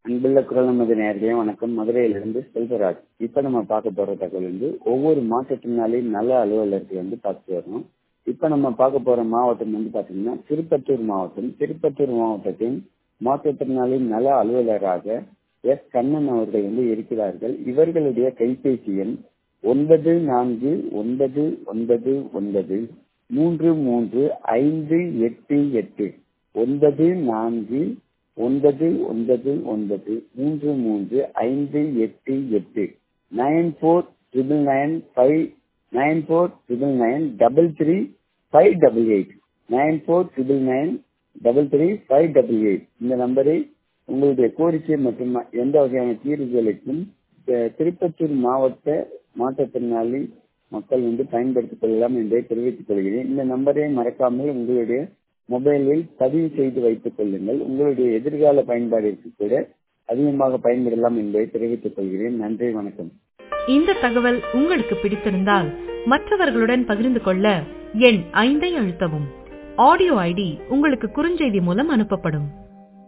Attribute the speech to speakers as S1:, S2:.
S1: அன்புள்ள குரல் நமது நேரடியா வணக்கம் மதுரையிலிருந்து செல்வராஜ் இப்ப நம்ம பார்க்க போற தகவல் வந்து ஒவ்வொரு மாற்றத்தினாலையும் நல்ல அலுவலருக்கு வந்து பார்த்து வரணும் இப்ப நம்ம பார்க்க போற மாவட்டம் வந்து பாத்தீங்கன்னா திருப்பத்தூர் மாவட்டம் திருப்பத்தூர் மாவட்டத்தின் மாற்றுத்திறனாளியின் நல அலுவலராக எஸ் கண்ணன் அவர்கள் வந்து இருக்கிறார்கள் இவர்களுடைய கைபேசி எண் ஒன்பது நான்கு ஒன்பது ஒன்பது ஒன்பது மூன்று மூன்று ஐந்து எட்டு எட்டு ஒன்பது நான்கு ஒன்பது ஒன்பது ஒன்பது மூன்று மூன்று ஐந்து எட்டு எட்டு nine four triple nine five nine four triple nine double three five double eight nine four triple nine double three five double eight இந்த நம்பரை உங்களுடைய கோரிக்கை மற்றும் எந்த வகையான தீர்வுகளுக்கும் திருப்பத்தூர் மாவட்ட மாற்றுத்திறனாளி மக்கள் வந்து பயன்படுத்திக் கொள்ளலாம் என்பதை தெரிவித்துக் கொள்கிறேன் இந்த நம்பரை மறக்காமல் உங்களுடைய மொபைலில் பதிவு செய்து வைத்துக் கொள்ளுங்கள் உங்களுடைய எதிர்கால பயன்பாட்டிற்கு கூட அதிகமாக பயன்படலாம் என்பதை தெரிவித்துக் கொள்கிறேன் நன்றி வணக்கம்
S2: இந்த தகவல் உங்களுக்கு பிடித்திருந்தால் மற்றவர்களுடன் பகிர்ந்து கொள்ள எண் ஐந்தை அழுத்தவும் ஆடியோ ஐடி உங்களுக்கு குறுஞ்செய்தி மூலம் அனுப்பப்படும்